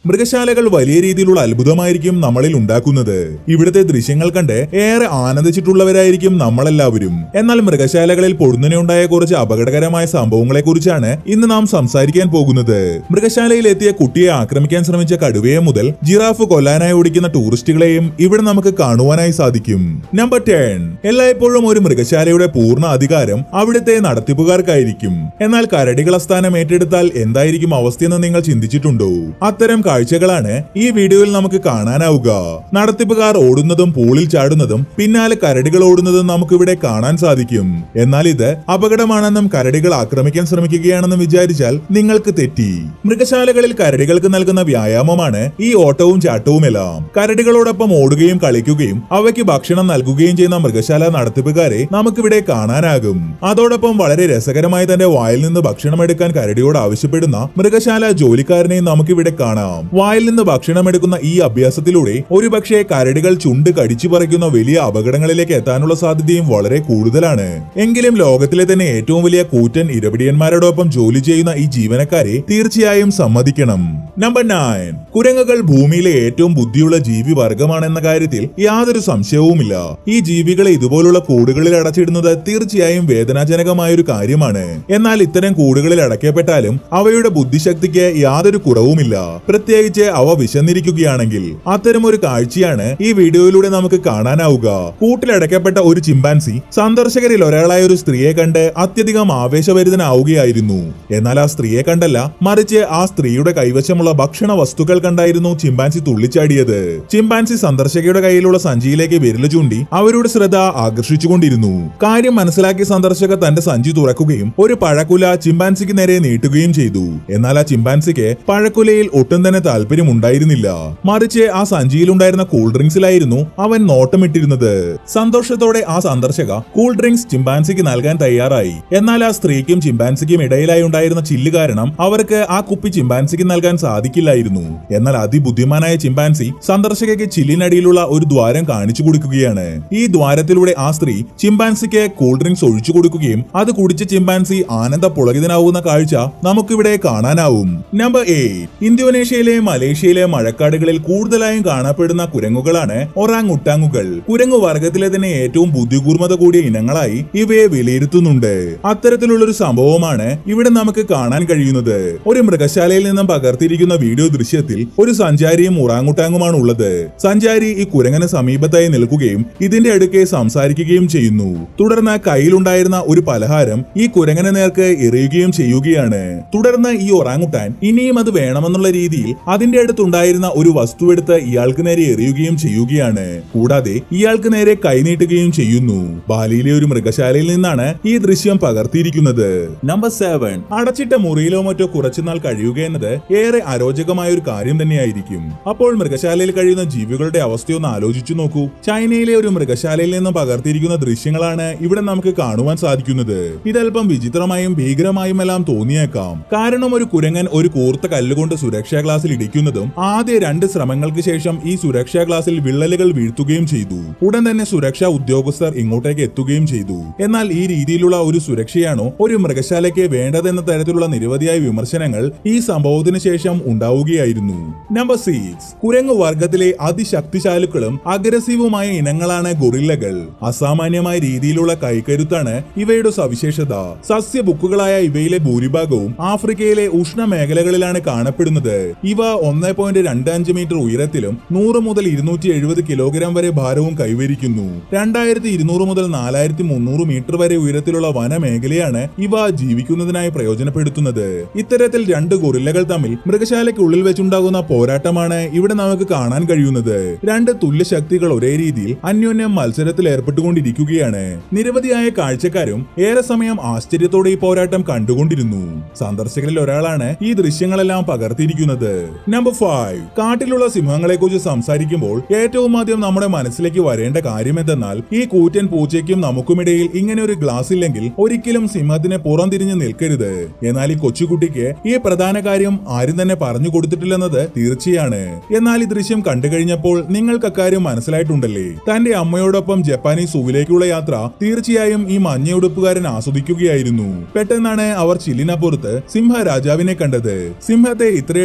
മൃഗശാലകൾ വലിയ രീതിയിലുള്ള അത്ഭുതമായിരിക്കും നമ്മളിൽ ഉണ്ടാക്കുന്നത് ഇവിടുത്തെ ദൃശ്യങ്ങൾ കണ്ട് ഏറെ ആനന്ദിച്ചിട്ടുള്ളവരായിരിക്കും നമ്മളെല്ലാവരും എന്നാൽ മൃഗശാലകളിൽ പൊടുന്നതിനുണ്ടായ കുറച്ച് അപകടകരമായ സംഭവങ്ങളെ കുറിച്ചാണ് ഇന്ന് നാം സംസാരിക്കാൻ പോകുന്നത് മൃഗശാലയിൽ എത്തിയ കുട്ടിയെ ആക്രമിക്കാൻ ശ്രമിച്ച കടുവയെ മുതൽ ജിറാഫ് കൊല്ലാനായി ഓടിക്കുന്ന ടൂറിസ്റ്റുകളെയും ഇവിടെ നമുക്ക് കാണുവാനായി സാധിക്കും നമ്പർ ടെൻ എല്ലായ്പ്പോഴും ഒരു മൃഗശാലയുടെ പൂർണ്ണ അധികാരം അവിടുത്തെ നടത്തിപ്പുകാർക്കായിരിക്കും എന്നാൽ കരടികൾ സ്ഥാനം ഏറ്റെടുത്താൽ എന്തായിരിക്കും അവസ്ഥയെന്ന് നിങ്ങൾ ചിന്തിച്ചിട്ടുണ്ടോ അത്തരം കാഴ്ചകളാണ് ഈ വീഡിയോയിൽ നമുക്ക് കാണാനാവുക നടത്തിപ്പുകാർ ഓടുന്നതും പൂളിൽ ചാടുന്നതും പിന്നാലെ കരടികൾ ഓടുന്നതും നമുക്കിവിടെ കാണാൻ സാധിക്കും എന്നാൽ ഇത് അപകടമാണെന്നും കരടികൾ ആക്രമിക്കാൻ ശ്രമിക്കുകയാണെന്നും വിചാരിച്ചാൽ നിങ്ങൾക്ക് തെറ്റി മൃഗശാലകളിൽ കരടികൾക്ക് നൽകുന്ന വ്യായാമമാണ് ഈ ഓട്ടവും ചാട്ടവുമെല്ലാം കരടികളോടൊപ്പം ഓടുകയും കളിക്കുകയും അവയ്ക്ക് ഭക്ഷണം നൽകുകയും ചെയ്യുന്ന മൃഗശാല നടത്തിപ്പുകാരെ നമുക്കിവിടെ കാണാനാകും അതോടൊപ്പം വളരെ രസകരമായി തന്റെ വായിൽ നിന്ന് ഭക്ഷണം എടുക്കാൻ കരടിയോട് ആവശ്യപ്പെടുന്ന മൃഗശാല ജോലിക്കാരനെയും നമുക്കിവിടെ കാണാം വായിൽ നിന്ന് ഭക്ഷണം എടുക്കുന്ന ഈ അഭ്യാസത്തിലൂടെ ഒരുപക്ഷെ കരടികൾ ചുണ്ട് കടിച്ചു പറിക്കുന്ന വലിയ അപകടങ്ങളിലേക്ക് എത്താനുള്ള സാധ്യതയും വളരെ കൂടുതലാണ് എങ്കിലും ലോകത്തിലെ തന്നെ ഏറ്റവും വലിയ കൂറ്റൻ ഇരപിടിയന്മാരോടൊപ്പം ജോലി ചെയ്യുന്ന ഈ ജീവനക്കാരെ തീർച്ചയായും സമ്മതിക്കണം നമ്പർ നയൻ കുരങ്ങുകൾ ഭൂമിയിലെ ഏറ്റവും ബുദ്ധിയുള്ള ജീവി വർഗമാണെന്ന കാര്യത്തിൽ യാതൊരു സംശയവുമില്ല ഈ ജീവികളെ ഇതുപോലുള്ള കൂടുകളിൽ അടച്ചിടുന്നത് തീർച്ചയായും വേദനാജനകമായ ഒരു കാര്യമാണ് എന്നാൽ ഇത്തരം കൂടുകളിൽ അടയ്ക്കപ്പെട്ടാലും അവയുടെ ബുദ്ധിശക്തിക്ക് യാതൊരു കുറവുമില്ല പ്രത്യേകിച്ച് അവ വിശന്നിരിക്കുകയാണെങ്കിൽ അത്തരമൊരു കാഴ്ചയാണ് ഈ വീഡിയോയിലൂടെ നമുക്ക് കാണാനാവുക കൂട്ടിലടയ്ക്കപ്പെട്ട ഒരു ചിമ്പാൻസി സന്ദർശകരിൽ ഒരാളായ ഒരു സ്ത്രീയെ കണ്ട് അത്യധികം ആവേശഭരിതനാവുകയായിരുന്നു എന്നാൽ ആ സ്ത്രീയെ കണ്ടല്ല മറിച്ച് ആ സ്ത്രീയുടെ കൈവശമുള്ള ഭക്ഷണ വസ്തുക്കൾ കണ്ടായിരുന്നു ചിമ്പാൻസി തുള്ളിച്ചാടിയത് ചിമ്പാൻസി സന്ദർശകയുടെ കയ്യിലുള്ള സഞ്ചിയിലേക്ക് വിരല് ചൂണ്ടി അവരുടെ ശ്രദ്ധ ആകർഷിച്ചുകൊണ്ടിരുന്നു കാര്യം മനസ്സിലാക്കിയ സന്ദർശക തന്റെ സഞ്ചി തുറക്കുകയും ഒരു പഴക്കുല ചിമ്പാൻസിക്ക് നേരെ നീട്ടുകയും ചെയ്തു എന്നാൽ ആ ചിമ്പാൻസിക്ക് പഴക്കുലയിൽ ഒട്ടും തന്നെ താല്പര്യമുണ്ടായിരുന്നില്ല മറിച്ച് ആ സഞ്ചിയിലുണ്ടായിരുന്ന കൂൾ ഡ്രിങ്ക്സിലായിരുന്നു അവൻ നോട്ടമിട്ടിരുന്നത് സന്തോഷത്തോടെ ആ സന്ദർശക കൂൾ ഡ്രിങ്ക്സ് ചിമ്പാൻസിക്ക് നൽകാൻ തയ്യാറായി എന്നാൽ ആ സ്ത്രീക്കും ചിമ്പാൻസിക്കും ഇടയിലായി ഉണ്ടായിരുന്ന ചില്ല് കാരണം അവർക്ക് ആ കുപ്പി ചിമ്പാൻസിക്ക് നൽകാൻ സാധിക്കില്ലായിരുന്നു എന്നാൽ അതിബുദ്ധിമാനായ ചിമ്പാൻസി സന്ദർശകയ്ക്ക് ചില്ലിനടിയിലുള്ള ഒരു ദ്വാരം കാണിച്ചു കൊടുക്കുകയാണ് ഈ ദ്വാരത്തിലൂടെ ആ സ്ത്രീ ചിമ്പാൻസിക്ക് കൂൾ ഡ്രിങ്ക്സ് ഒഴിച്ചു കൊടുക്കുകയും അത് കുടിച്ച ചിമ്പാൻസി ആനന്ദ പുളകിതനാവുന്ന കാഴ്ച നമുക്കിവിടെ കാണാനാവും നമ്പർ എയ്റ്റ് ഇന്തോനേഷ്യയിലെ മലേഷ്യയിലെ മഴക്കാടുകളിൽ കൂടുതലായും കാണപ്പെടുന്ന കുരങ്ങുകളാണ് ഒറാങ് ഉട്ടാങ്ങുകൾ കുരങ്ങു വർഗത്തിലെ തന്നെ ഏറ്റവും ബുദ്ധികൂർമ്മത കൂടിയ ഇനങ്ങളായി ഇവയെ വിലയിരുത്തുന്നുണ്ട് അത്തരത്തിലുള്ള ഒരു സംഭവമാണ് ഇവിടെ നമുക്ക് കാണാൻ കഴിയുന്നത് ഒരു മൃഗശാലയിൽ നിന്നും പകർത്തിയിരിക്കുന്ന വീഡിയോ ദൃശ്യത്തിൽ ഒരു സഞ്ചാരിയും ഉറാങ്ങുട്ടാങ്ങുമാണ് ഉള്ളത് സഞ്ചാരി ഈ കുരങ്ങന് സമീപത്തായി നിൽക്കുകയും ഇതിന്റെ അടുക്കെ സംസാരിക്കുകയും ചെയ്യുന്നു തുടർന്ന് കയ്യിലുണ്ടായിരുന്ന ഒരു പലഹാരം ഈ കുരങ്ങന് നേർക്ക് എറിയുകയും ചെയ്യുകയാണ് തുടർന്ന് ഈ ഒറാങ്ങുട്ടാൻ ഇനിയും അത് വേണമെന്നുള്ള രീതിയിൽ അതിന്റെ അടുത്തുണ്ടായിരുന്ന ഒരു വസ്തു എടുത്ത് ഇയാൾക്ക് നേരെ എറിയുകയും ചെയ്യുകയാണ് കൂടാതെ ഇയാൾക്ക് നേരെ കൈനീട്ടുകയും ചെയ്യുന്നു ബാലിയിലെ ഒരു മൃഗശാലയിൽ നിന്നാണ് ഈ ദൃശ്യം പകർത്തിയിരിക്കുന്നത് നമ്പർ സെവൻ അടച്ചിട്ട മുറിയിലോ മറ്റോ കുറച്ചുനാൾ കഴിയുക എന്നത് ഏറെ അരോചകമായ ഒരു കാര്യം തന്നെയായിരിക്കും അപ്പോൾ മൃഗശാലയിൽ കഴിയുന്ന ജീവികളുടെ അവസ്ഥയൊന്ന് ആലോചിച്ചു നോക്കൂ ചൈനയിലെ ഒരു മൃഗശാലയിൽ നിന്നും പകർത്തിയിരിക്കുന്ന ദൃശ്യങ്ങളാണ് ഇവിടെ നമുക്ക് കാണുവാൻ സാധിക്കുന്നത് ഇതല്പം വിചിത്രമായും ഭീകരമായും എല്ലാം തോന്നിയേക്കാം കാരണം ഒരു കുരങ്ങൻ ഒരു കൂർത്ത കല്ലുകൊണ്ട് സുരക്ഷാ ഗ്ലാസിൽ ഇടിക്കുന്നതും ആദ്യ രണ്ട് ശ്രമങ്ങൾക്ക് ശേഷം ഈ സുരക്ഷാ ഗ്ലാസിൽ വിള്ളലുകൾ വീഴ്ത്തുകയും ചെയ്തു ഉടൻ തന്നെ സുരക്ഷാ ഉദ്യോഗസ്ഥർ ഇങ്ങോട്ടേക്ക് എത്തുകയും ചെയ്തു എന്നാൽ ഈ രീതിയിലുള്ള ഒരു സുരക്ഷയാണോ ഒരു മൃഗശാലയ്ക്ക് വേണ്ടതെന്ന തരത്തിലുള്ള നിരവധിയായ വിമർശനങ്ങൾ ഈ സംഭവത്തിന് ശേഷം ഉണ്ടാവുകയായിരുന്നു നമ്പർ സിക്സ് കുരങ്ങു വർഗത്തിലെ അതിശക്തിശാലുക്കളും അഗ്രസീവുമായ ഇനങ്ങളാണ് ഗൊറില്ലകൾ അസാമാന്യമായ രീതിയിലുള്ള കൈക്കരുത്താണ് ഇവയുടെ സവിശേഷത സസ്യ ബുക്കുകളായ ഇവയിലെ ഭൂരിഭാഗവും ആഫ്രിക്കയിലെ ഉഷ്ണ മേഖലകളിലാണ് കാണപ്പെടുന്നത് ഇവ ഒന്നേ പോയിന്റ് രണ്ട് അഞ്ച് മീറ്റർ ഉയരത്തിലും നൂറ് മുതൽ ഇരുന്നൂറ്റി എഴുപത് കിലോഗ്രാം വരെ ഭാരവും കൈവരിക്കുന്നു രണ്ടായിരത്തി ഇരുന്നൂറ് മുതൽ നാലായിരത്തി മുന്നൂറ് മീറ്റർ വരെ ഉയരത്തിലുള്ള വനമേഖലയാണ് ഇവ ജീവിക്കുന്നതിനായി പ്രയോജനപ്പെടുത്തുന്നത് ഇത്തരത്തിൽ രണ്ട് ഗൊറില്ലകൾ തമ്മിൽ മൃഗശാലയ്ക്കുള്ളിൽ വെച്ചുണ്ടാകുന്ന പോരാട്ടമാണ് ഇവിടെ നമുക്ക് കാണാൻ കഴിയുന്നത് രണ്ട് തുല്യ ശക്തികൾ ഒരേ രീതിയിൽ അന്യോന്യം മത്സരത്തിൽ ഏർപ്പെട്ടുകൊണ്ടിരിക്കുകയാണ് നിരവധിയായ കാഴ്ചക്കാരും ഏറെ സമയം ആശ്ചര്യത്തോടെ ഈ പോരാട്ടം കണ്ടുകൊണ്ടിരുന്നു സന്ദർശകരിൽ ഒരാളാണ് ഈ ദൃശ്യങ്ങളെല്ലാം പകർത്തിയിരിക്കുന്നത് നമ്പർ ഫൈവ് കാട്ടിലുള്ള സിംഹങ്ങളെ കുറിച്ച് സംസാരിക്കുമ്പോൾ ഏറ്റവും ആദ്യം നമ്മുടെ മനസ്സിലേക്ക് വരേണ്ട കാര്യം എന്തെന്നാൽ ഈ കൂറ്റൻ പൂച്ചയ്ക്കും നമുക്കുമിടയിൽ ഇങ്ങനെ ഒരു ഗ്ലാസ് ഇല്ലെങ്കിൽ ഒരിക്കലും സിംഹത്തിന് പുറംതിരിഞ്ഞ് നിൽക്കരുത് എന്നാൽ ഈ കൊച്ചുകുട്ടിക്ക് ഈ പ്രധാന കാര്യം ആരും തന്നെ പറഞ്ഞു കൊടുത്തിട്ടില്ലെന്നത് തീർച്ചയാണ് എന്നാൽ ഈ ദൃശ്യം കണ്ടു കഴിഞ്ഞപ്പോൾ നിങ്ങൾക്ക് അക്കാര്യം മനസ്സിലായിട്ടുണ്ടല്ലേ തന്റെ അമ്മയോടൊപ്പം ജപ്പാനീസ് സൂവിലേക്കുള്ള യാത്ര തീർച്ചയായും ഈ മഞ്ഞയുടുപ്പുകാരൻ ആസ്വദിക്കുകയായിരുന്നു പെട്ടെന്നാണ് അവർ ചില്ലിനപ്പുറത്ത് സിംഹ രാജാവിനെ കണ്ടത് സിംഹത്തെ ഇത്രയെടുത്ത് കണ്ട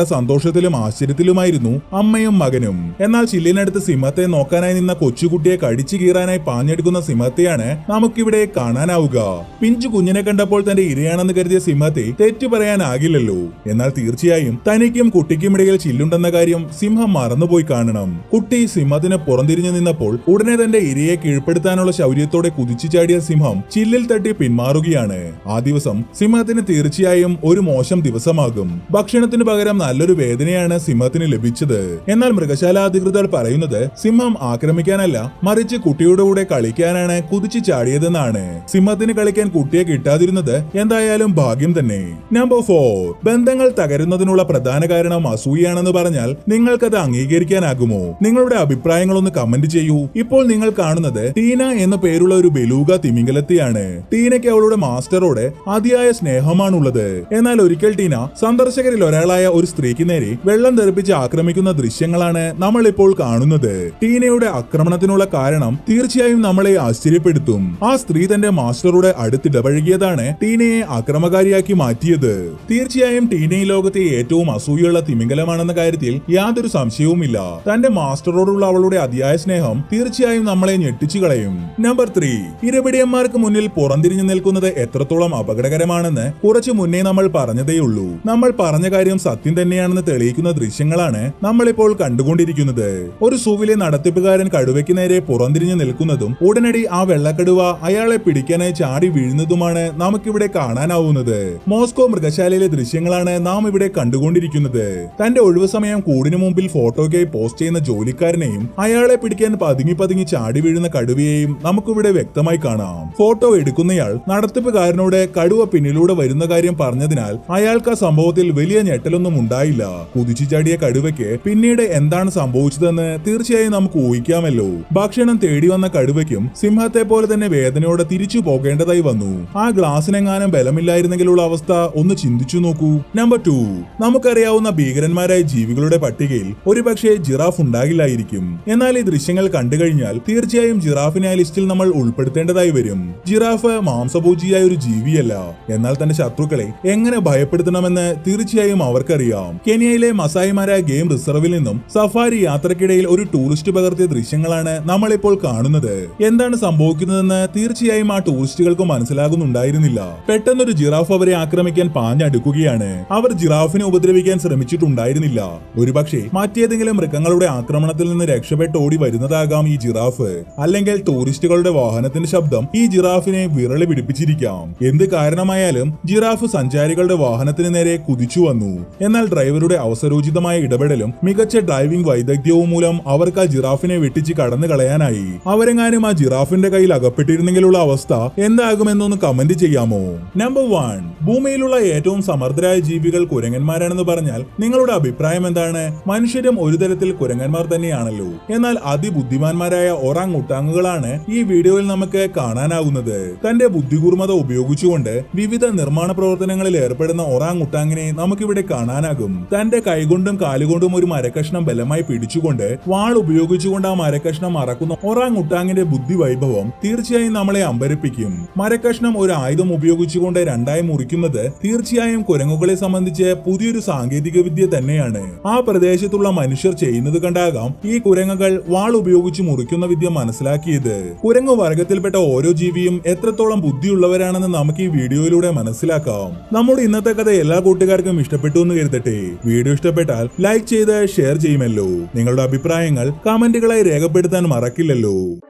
സന്തോഷത്തിലും ആശ്ചര്യത്തിലുമായിരുന്നു അമ്മയും മകനും എന്നാൽ ചില്ലിനടുത്ത് സിംഹത്തെ നോക്കാനായി നിന്ന കൊച്ചുകുട്ടിയെ കടിച്ചു കീറാനായി പാഞ്ഞെടുക്കുന്ന സിംഹത്തെയാണ് നമുക്കിവിടെ കാണാനാവുക പിഞ്ചു കുഞ്ഞിനെ കണ്ടപ്പോൾ തന്റെ ഇരയാണെന്ന് കരുതിയ സിംഹത്തെ തെറ്റു പറയാനാകില്ലല്ലോ എന്നാൽ തീർച്ചയായും തനിക്കും കുട്ടിക്കും ഇടയിൽ ചില്ലുണ്ടെന്ന കാര്യം സിംഹം മറന്നുപോയി കാണണം കുട്ടി സിംഹത്തിന് പുറംതിരിഞ്ഞു നിന്നപ്പോൾ ഉടനെ തന്റെ ഇരയെ കീഴ്പ്പെടുത്താനുള്ള ശൗര്യത്തോടെ കുതിച്ചു ചാടിയ സിംഹം ചില്ലിൽ തട്ടി പിന്മാറുകയാണ് ആ ദിവസം സിംഹത്തിന് തീർച്ചയായും ഒരു മോശം ദിവസമാകും ഭക്ഷണത്തിന് പകരം നല്ലൊരു വേദനയാണ് സിംഹത്തിന് ലഭിച്ചത് എന്നാൽ മൃഗശാല അധികൃതർ പറയുന്നത് സിംഹം ആക്രമിക്കാനല്ല മറിച്ച് കുട്ടിയുടെ കൂടെ കളിക്കാനാണ് കുതിച്ചു ചാടിയതെന്നാണ് സിംഹത്തിന് കളിക്കാൻ കുട്ടിയെ കിട്ടാതിരുന്നത് എന്തായാലും ഭാഗ്യം തന്നെ നമ്പർ ഫോർ ബന്ധങ്ങൾ തകരുന്നതിനുള്ള പ്രധാന കാരണം അസൂയാണെന്ന് പറഞ്ഞാൽ നിങ്ങൾക്കത് അംഗീകരിക്കാനാകുമോ നിങ്ങളുടെ അഭിപ്രായങ്ങളൊന്ന് കമന്റ് ചെയ്യൂ ഇപ്പോൾ നിങ്ങൾ കാണുന്നത് ടീന എന്ന പേരുള്ള ഒരു ബെലൂഗ തിമിംഗലത്തെയാണ് ടീനയ്ക്ക് അവളുടെ മാസ്റ്ററോട് അതിയായ സ്നേഹമാണുള്ളത് എന്നാൽ ഒരിക്കൽ ടീന സന്ദർശകരിൽ ഒരാളായ ഒരു സ്ത്രീക്ക് നേരെ വെള്ളം തെറിപ്പിച്ച് ആക്രമിക്കുന്ന ദൃശ്യങ്ങളാണ് നമ്മൾ ഇപ്പോൾ കാണുന്നത് ടീനയുടെ ആക്രമണത്തിനുള്ള കാരണം തീർച്ചയായും നമ്മളെ ആശ്ചര്യപ്പെടുത്തും ആ സ്ത്രീ തന്റെ മാസ്റ്ററുടെ അടുത്തിടപഴകിയതാണ് ടീനയെ അക്രമകാരിയാക്കി മാറ്റിയത് തീർച്ചയായും ടീന ഈ ലോകത്തെ ഏറ്റവും അസൂയുള്ള തിമിംഗലമാണെന്ന കാര്യത്തിൽ യാതൊരു സംശയവുമില്ല തന്റെ മാസ്റ്ററോടുള്ള അവളുടെ അതിയായ സ്നേഹം തീർച്ചയായും നമ്മളെ ഞെട്ടിച്ചു കളയും നമ്പർ ത്രീ ഇരപിടിയന്മാർക്ക് മുന്നിൽ പുറംതിരിഞ്ഞു നിൽക്കുന്നത് എത്രത്തോളം അപകടകരമാണെന്ന് കുറച്ചു മുന്നേ നമ്മൾ പറഞ്ഞതേയുള്ളൂ നമ്മൾ പറഞ്ഞ കാര്യം സത്യം തന്നെയാണെന്ന് തെളിയിക്കുന്ന ദൃശ്യങ്ങളാണ് നമ്മളിപ്പോൾ കണ്ടുകൊണ്ടിരിക്കുന്നത് ഒരു സൂവിലെ നടത്തിപ്പുകാരൻ കടുവയ്ക്ക് നേരെ പുറംതിരിഞ്ഞു നിൽക്കുന്നതും ഉടനടി ആ വെള്ളക്കടുവ അയാളെ പിടിക്കാനായി ചാടി വീഴുന്നതുമാണ് നമുക്കിവിടെ കാണാനാവുന്നത് മോസ്കോ മൃഗശാലയിലെ ദൃശ്യങ്ങളാണ് നാം ഇവിടെ കണ്ടുകൊണ്ടിരിക്കുന്നത് തന്റെ ഒഴിവു സമയം കൂടിനു മുമ്പിൽ ഫോട്ടോയ്ക്കായി പോസ്റ്റ് ചെയ്യുന്ന ജോലിക്കാരനെയും അയാളെ പിടിക്കാൻ പതുങ്ങി പതുങ്ങി ചാടി വീഴുന്ന കടുവയെയും നമുക്കിവിടെ വ്യക്തമായി കാണാം ഫോട്ടോ എടുക്കുന്നയാൾ നടത്തിപ്പുകാരനോട് കടുവ പിന്നിലൂടെ വരുന്ന കാര്യം പറഞ്ഞതിനാൽ അയാൾക്ക് ആ സംഭവത്തിൽ വലിയ ഞെട്ടലൊന്നും ഉണ്ടായില്ല കുതിച്ചു ചാടിയ കടുവയ്ക്ക് പിന്നീട് എന്താണ് സംഭവിച്ചതെന്ന് തീർച്ചയായും നമുക്ക് ഊഹിക്കാമല്ലോ ഭക്ഷണം തേടി വന്ന കടുവയ്ക്കും സിംഹത്തെ പോലെ തന്നെ വേദനയോടെ തിരിച്ചു പോകേണ്ടതായി വന്നു ആ ഗ്ലാസിനെങ്ങാനും ബലമില്ലായിരുന്നെങ്കിലുള്ള അവസ്ഥ ഒന്ന് ചിന്തിച്ചു നോക്കൂ നമ്പർ ടു നമുക്കറിയാവുന്ന ഭീകരന്മാരായ ജീവികളുടെ പട്ടികയിൽ ഒരുപക്ഷെ ജിറാഫ് ഉണ്ടാകില്ലായിരിക്കും എന്നാൽ ഈ ദൃശ്യങ്ങൾ കണ്ടു കഴിഞ്ഞാൽ തീർച്ചയായും ജിറാഫിനെ ആ ലിസ്റ്റിൽ നമ്മൾ ഉൾപ്പെടുത്തേണ്ടതായി വരും ജിറാഫ് മാംസഭോജിയായ ഒരു ജീവിയല്ല എന്നാൽ തന്റെ ശത്രുക്കളെ എങ്ങനെ ഭയപ്പെടുത്തണമെന്ന് തീർച്ചയായും അവർക്കറിയാം കെനിയയിലെ മസായിമാരായ ഗെയിം റിസർവിൽ നിന്നും സഫാരി യാത്രക്കിടയിൽ ഒരു ടൂറിസ്റ്റ് പകർത്തിയ ദൃശ്യങ്ങളാണ് നമ്മളിപ്പോൾ കാണുന്നത് എന്താണ് സംഭവിക്കുന്നതെന്ന് തീർച്ചയായും ആ ടൂറിസ്റ്റുകൾക്ക് മനസ്സിലാകുന്നുണ്ടായിരുന്നില്ല പെട്ടെന്നൊരു ജിറാഫ് അവരെ ആക്രമിക്കാൻ പാഞ്ഞടുക്കുകയാണ് അവർ ജിറാഫിനെ ഉപദ്രവിക്കാൻ ശ്രമിച്ചിട്ടുണ്ടായിരുന്നില്ല ഒരുപക്ഷെ മറ്റേതെങ്കിലും മൃഗങ്ങളുടെ ആക്രമണത്തിൽ നിന്ന് രക്ഷപ്പെട്ട് ഓടി വരുന്നതാകാം ഈ ജിറാഫ് അല്ലെങ്കിൽ ടൂറിസ്റ്റുകളുടെ വാഹനത്തിന്റെ ശബ്ദം ഈ ജിറാഫിനെ വിറളി പിടിപ്പിച്ചിരിക്കാം എന്ത് കാരണമായാലും ജിറാഫ് സഞ്ചാരികളുടെ വാഹനത്തിന് നേരെ കുതിച്ചു വന്നു എന്നാൽ ഡ്രൈവറുടെ അവസരോചിതമായ ഇടപെടലും മികച്ച ഡ്രൈവിംഗ് വൈദഗ്ധ്യവും മൂലം അവർക്ക് ആ ജിറാഫിനെ വെട്ടിച്ച് കടന്നു കളയാനായി അവരെങ്ങാനും ആ ജിറാഫിന്റെ കയ്യിൽ അകപ്പെട്ടിരുന്നെങ്കിലുള്ള അവസ്ഥ എന്താകുമെന്നൊന്ന് കമന്റ് ചെയ്യാമോ നമ്പർ വൺ ഭൂമിയിലുള്ള ഏറ്റവും സമർത്ഥരായ ജീവികൾ കുരങ്ങന്മാരാണെന്ന് പറഞ്ഞാൽ നിങ്ങളുടെ അഭിപ്രായം എന്താണ് മനുഷ്യരും ഒരു തരത്തിൽ കുരങ്ങന്മാർ തന്നെയാണല്ലോ എന്നാൽ അതിബുദ്ധിമാന്മാരായ ഒറാങ് ഉട്ടാങ്ങുകളാണ് ഈ വീഡിയോയിൽ നമുക്ക് കാണാനാകുന്നത് തന്റെ ബുദ്ധികൂർമ്മത ഉപയോഗിച്ചുകൊണ്ട് വിവിധ നിർമ്മാണ പ്രവർത്തനങ്ങളിൽ ഏർപ്പെടുന്ന ഒറാങ് ഉട്ടാങ്ങിനെ നമുക്കിവിടെ കാണാനാകും തന്റെ കൈകൊണ്ടും കാലുകൊണ്ടും ഒരു മരക്കഷ്ണം ബലമായി പിടിച്ചുകൊണ്ട് വാൾ ഉപയോഗിച്ചുകൊണ്ട് ആ മരക്കഷ്ണം മറക്കുന്ന ഒറാങ് ഉട്ടാങ്ങിന്റെ ബുദ്ധി വൈഭവം തീർച്ചയായും നമ്മളെ അമ്പരപ്പിക്കും മരക്കഷ്ണം ഒരു ആയുധം ഉപയോഗിച്ചുകൊണ്ട് രണ്ടായി മുറിക്കുന്നത് തീർച്ചയായും കുരങ്ങുകളെ സംബന്ധിച്ച് പുതിയൊരു സാങ്കേതിക വിദ്യ തന്നെയാണ് ആ പ്രദേശത്തുള്ള മനുഷ്യർ ചെയ്യുന്നത് കണ്ടാകാം ഈ കുരങ്ങുകൾ വാൾ ഉപയോഗിച്ച് മുറിക്കുന്ന വിദ്യ മനസ്സിലാക്കിയത് കുരങ്ങു വർഗത്തിൽപ്പെട്ട ഓരോ ജീവിയും എത്രത്തോളം ബുദ്ധിയുള്ളവരാണെന്ന് നമുക്ക് ഈ വീഡിയോയിലൂടെ മനസ്സിലാക്കാം നമ്മുടെ ഇന്നത്തെ കഥ എല്ലാ കൂട്ടുകാർക്കും ഇഷ്ടപ്പെട്ടു എന്ന് കരുതട്ടെ വീഡിയോ ഇഷ്ടപ്പെട്ടാൽ ലൈക്ക് ചെയ്ത് ഷെയർ ചെയ്യുമല്ലോ നിങ്ങളുടെ അഭിപ്രായങ്ങൾ കമന്റുകളായി രേഖപ്പെടുത്താൻ മറക്കില്ലല്ലോ